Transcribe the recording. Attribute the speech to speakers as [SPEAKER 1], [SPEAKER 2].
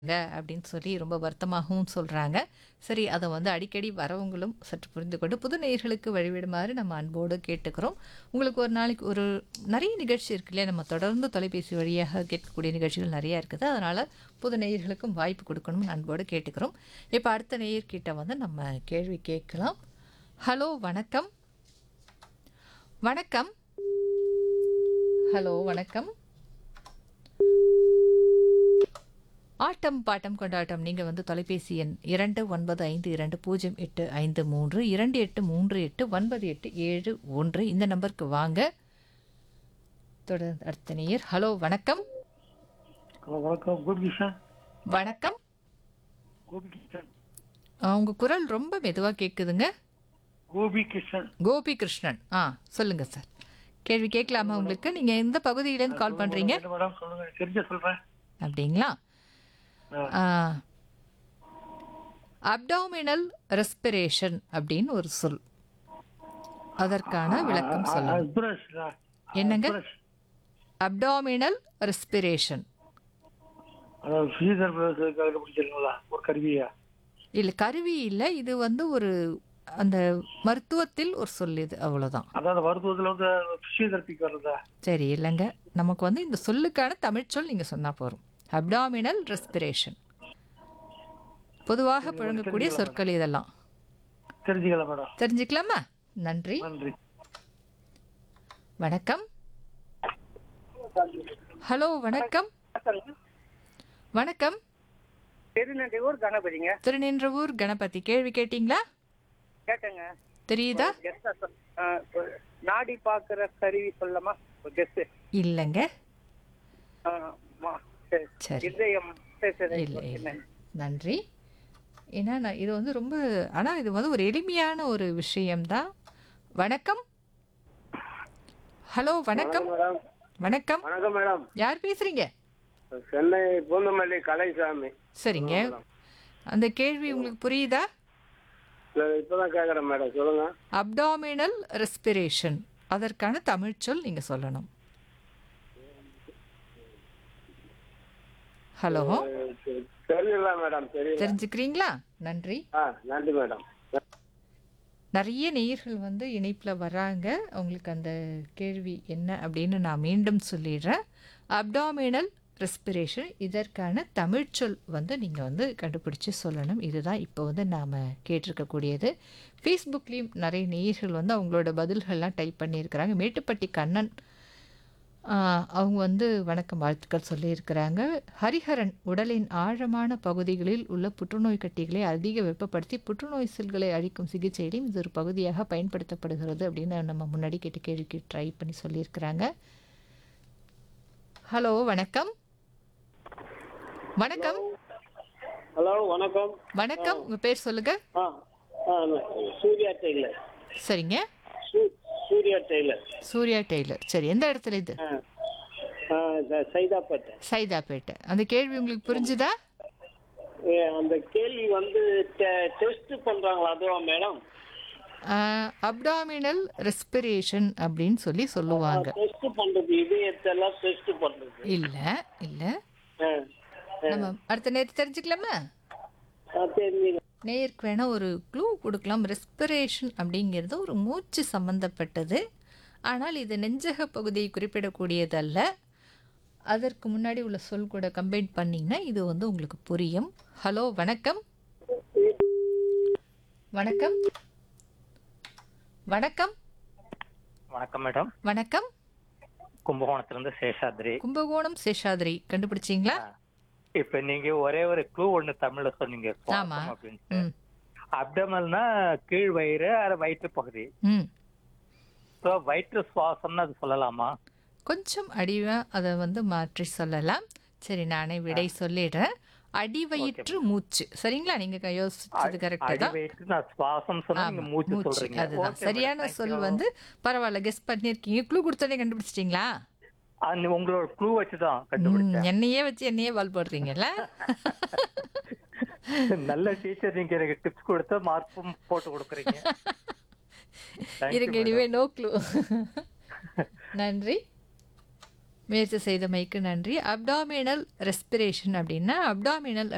[SPEAKER 1] ங்க அப்படின்னு சொல்லி ரொம்ப வருத்தமாகவும் சொல்றாங்க. சரி அத வந்து அடிக்கடி வரவங்களும் சற்று புரிந்து கொண்டு, புது நேயர்களுக்கு வழிவிடுமாறு நம்ம அன்போடு கேட்டுக்கிறோம். உங்களுக்கு ஒரு நாளைக்கு ஒரு நெறைய நிகழ்ச்சி இருக்கு இல்லையா? நம்ம தொடர்ந்து தொலைபேசி வழியாக கேட்கக்கூடிய நிகழ்ச்சிகள் நெறைய இருக்குது. அதனால புது நேயர்களுக்கும் வாய்ப்பு குடுக்கணும்னு அன்போடு கேட்டுக்கிறோம். இப்ப அடுத்த நேயர்கிட்ட வந்து நம்ம கேள்வி கேட்கலாம். ஹலோ வணக்கம். வணக்கம். ஹலோ வணக்கம். ஆட்டம் பாட்டம் கொண்டாட்டம் நீங்க வந்து தொலைபேசி எண் 29520853 28389871 இந்த நம்பருக்கு வாங்க. தொடர்ந்து அடுத்த நேயர். ஹலோ வணக்கம்.
[SPEAKER 2] ஹலோ வணக்கம் கோபிகிருஷ்ணன்
[SPEAKER 1] வணக்கம்.
[SPEAKER 2] கோபிகிருஷ்ணன்
[SPEAKER 1] ஆ, உங்க குரல் ரொம்ப மெதுவா கேக்குதுங்க.
[SPEAKER 2] கோபிகிருஷ்ணன்
[SPEAKER 1] கோபி கிருஷ்ணன். ஆ சொல்லுங்க சார். கேள்வி கேட்கலாமா உங்களுக்கு? நீங்க எந்த பகுதியிலேருந்து கால் பண்றீங்க?
[SPEAKER 2] என்ன மேடம் சொல்லுங்க தெரிஞ்ச சொல்றேன்
[SPEAKER 1] அப்படிங்களா?
[SPEAKER 2] ஆ.
[SPEAKER 1] அப்டாமினல் ரெஸ்பிரேஷன் அப்படின்னு ஒரு சொல். அதற்கான விளக்கம் சொல்லணும்.
[SPEAKER 2] பிரஷ்
[SPEAKER 1] என்னங்க? Abdominal respiration.
[SPEAKER 2] அதாவது ஸ்ரீதர் கண்டுபிடிச்சிருங்களா ஒரு கருவியா
[SPEAKER 1] இல்ல கருவி இல்ல. இது வந்து ஒரு அந்த மருத்துவத்தில் ஒரு சொல் இது அவ்வளவுதான்.
[SPEAKER 2] அதாவது மருத்துவத்துல வந்து பிசியோதெரபிக்கு வர்றதா
[SPEAKER 1] சரி இல்லைங்க. நமக்கு வந்து இந்த சொல்லுக்கான தமிழ் சொல் நீங்க சொன்னா போதும். Abdominal respiration. பொதுவாக புழங்கக்கூடிய சொற்கள் இதெல்லாம்.
[SPEAKER 2] தெரிஞ்சுக்கலாம் மேடம்
[SPEAKER 1] தெரிஞ்சுக்கலாமா? நன்றி.
[SPEAKER 2] நன்றி
[SPEAKER 1] வணக்கம். ஹலோ வணக்கம். வணக்கம்.
[SPEAKER 3] திருநெல்வேலூர் கணபதிங்க
[SPEAKER 1] திருநின்றவூர் கணபதி கேள்வி கேட்டீங்களா?
[SPEAKER 3] கேட்டேங்க
[SPEAKER 1] தெரியுதா?
[SPEAKER 3] கெஸ்ட் நாடி பாக்குற கருவி சொல்லமா கெஸ்ட்
[SPEAKER 1] இல்லைங்க. சரி.
[SPEAKER 3] இதயம் சரி, சரி.
[SPEAKER 1] இல்லை இல்லை. நன்றி. ஏன்னா நான் இது வந்து ரொம்ப ஆனா இது வந்து ஒரு எளிமையான ஒரு விஷயம்தான். வணக்கம். ஹலோ வணக்கம்.
[SPEAKER 4] மேடம்
[SPEAKER 1] வணக்கம்.
[SPEAKER 4] வணக்கம் மேடம்
[SPEAKER 1] யார் பேசுறீங்க?
[SPEAKER 4] சென்னை பூந்தமல்லி கலைசாமி
[SPEAKER 1] சரிங்க. அந்த கேள்வி உங்களுக்கு புரியுதா?
[SPEAKER 4] இல்ல, இப்பதான் கேக்குறேன் மேடம் சொல்லுங்க
[SPEAKER 1] அப்டாமினல் ரெஸ்பிரேஷன் அதற்கான தமிழ் சொல் நீங்க சொல்லணும். ஹலோ
[SPEAKER 4] தெ- தெரியல மேடம் தெரியல
[SPEAKER 1] தெரிஞ்சுக்கிறீங்களா? நன்றி.
[SPEAKER 4] ஆ நன்றி மேடம்
[SPEAKER 1] நிறைய நேயர்கள் வந்து இணைப்பில் வராங்க அவங்களுக்கு அந்த கேள்வி என்ன அப்படின்னு நான் மீண்டும் சொல்லிடுறேன் அப்டாமினல் ரெஸ்பிரேஷன் இதற்கான தமிழ்ச்சொல் வந்து நீங்கள் வந்து கண்டுபிடிச்சு சொல்லணும் இதுதான் இப்போ வந்து நாம் கேட்டிருக்கக்கூடியது ஃபேஸ்புக்லேயும் நிறைய நேயர்கள் வந்து அவங்களோட பதில்கள்லாம் டைப் பண்ணியிருக்கிறாங்க மேட்டுப்பட்டி கண்ணன் ஆஹ், அவங்க வந்து வணக்கம் வாழ்த்துக்கள் சொல்லியிருக்கிறாங்க ஹரிஹரன் உடலின் ஆழமான பகுதிகளில் உள்ள புற்றுநோய் கட்டிகளை அதிக வெப்பப்படுத்தி புற்றுநோய் செல்களை அழிக்கும் சிகிச்சையிலும் இது ஒரு பகுதியாக பயன்படுத்தப்படுகிறது அப்படின்னு நம்ம முன்னாடி கேட்ட கேள்விக்கு ட்ரை பண்ணி சொல்லியிருக்கிறாங்க ஹலோ வணக்கம் வணக்கம்
[SPEAKER 4] ஹலோ வணக்கம்
[SPEAKER 1] வணக்கம் உங்க பேர் சொல்லுங்க
[SPEAKER 4] ஆ ஆ சூர்யா டெய்லர்
[SPEAKER 1] சரிங்க
[SPEAKER 4] சூ- சூர்யா டெய்லர்
[SPEAKER 1] சூர்யா டெய்லர் சரி எந்த இடத்துல இது
[SPEAKER 4] ஆ ஆ, இந்த சைதாப்பேட்டை
[SPEAKER 1] சைதாப்பேட்டை அந்த கேள்வி உங்களுக்கு புரிஞ்சுதா
[SPEAKER 4] ஏ, அந்த கேள்வி வந்து டெஸ்ட் பண்றாங்களா அதுவா மேடம்
[SPEAKER 1] அப்டாமினல் ரெஸ்பிரேஷன் அப்படின்னு சொல்லி சொல்லுவாங்க
[SPEAKER 4] டெஸ்ட் பண்றது இதயத்தெல்லாம் டெஸ்ட் பண்றது
[SPEAKER 1] இல்ல இல்ல
[SPEAKER 4] ஆ
[SPEAKER 1] நம்ம அடுத்த நேரத்து தெரிஞ்சுக்கலாமா
[SPEAKER 4] ஆ, தெரியுங்க
[SPEAKER 1] நேருக்கு வேணா ஒரு க்ளூ கொடுக்கலாம் ரெஸ்பிரேஷன் அப்படிங்கிறது ஒரு மூச்சு சம்பந்தப்பட்டது ஆனால் இது நெஞ்சக பகுதியை குறிப்பிடக்கூடியதல்ல அதற்கு முன்னாடி உள்ள சொல் கூட கம்பைன் பண்ணிங்கன்னா இது வந்து உங்களுக்கு புரியும் ஹலோ வணக்கம் வணக்கம் வணக்கம்
[SPEAKER 5] வணக்கம் மேடம்
[SPEAKER 1] வணக்கம்
[SPEAKER 5] கும்பகோணத்துல இருந்து சேஷாத்ரி
[SPEAKER 1] கும்பகோணம் சேஷாதிரி கண்டுபிடிச்சிங்களா
[SPEAKER 5] இப்ப நீங்க ஒரே ஒரு க்ளூ ஒண்ணு தமிழ்ல சொன்னீங்க
[SPEAKER 1] ஆமா.
[SPEAKER 5] சுவாசம் அப்படின்ட்டு
[SPEAKER 1] ம்
[SPEAKER 5] அப்டமல்னா கீழ் வயிறு அது வயிற்று பகுதி
[SPEAKER 1] ம்
[SPEAKER 5] ஸோ வயிற்று சுவாசம்னு அது சொல்லலாமா
[SPEAKER 1] கொஞ்சம் அடிவா அதை வந்து மாற்றி சொல்லலாம் சரி நானே விடை சொல்லிடுறேன் அடிவயிற்று மூச்சு சரிங்களா நீங்க க- யோசிச்சது கரெக்ட்
[SPEAKER 5] அடி
[SPEAKER 1] தான்
[SPEAKER 5] வயிற்று நான் சுவாசம் சொன்னா நீங்க
[SPEAKER 1] ஆமா,
[SPEAKER 5] மூச்சு
[SPEAKER 1] மூச்சு
[SPEAKER 5] சொல்றீங்க
[SPEAKER 1] அதுதான்
[SPEAKER 5] Okay,
[SPEAKER 1] சரியான
[SPEAKER 5] madam. Thank
[SPEAKER 1] சொல்
[SPEAKER 5] you.
[SPEAKER 1] வந்து பரவாயில்ல கெஸ் பண்ணிருக்கீங்க க்ளூ கொடுத்தோடனே கண்டுபிடிச்சிட்டீங்களா
[SPEAKER 5] அது உங்களோட க்ளூ வச்சுதான்
[SPEAKER 1] ம்,
[SPEAKER 5] கண்டுபிடிச்சேன்
[SPEAKER 1] என்னையே வச்சு என்னையே பால் போடுறீங்கல்ல
[SPEAKER 5] நல்ல டீச்சர் நீங்க எனக்கு டிப்ஸ் கொடுத்து மார்க்கும் போட்டு கொடுக்குறீங்க Thank you,
[SPEAKER 1] இருங்க
[SPEAKER 5] madam.
[SPEAKER 1] இனிமே நோ க்ளூ நன்றி முயற்சி செய்தமைக்கு நன்றி அப்டாமினல் ரெஸ்பிரேஷன் அப்படின்னா அப்டாமினல்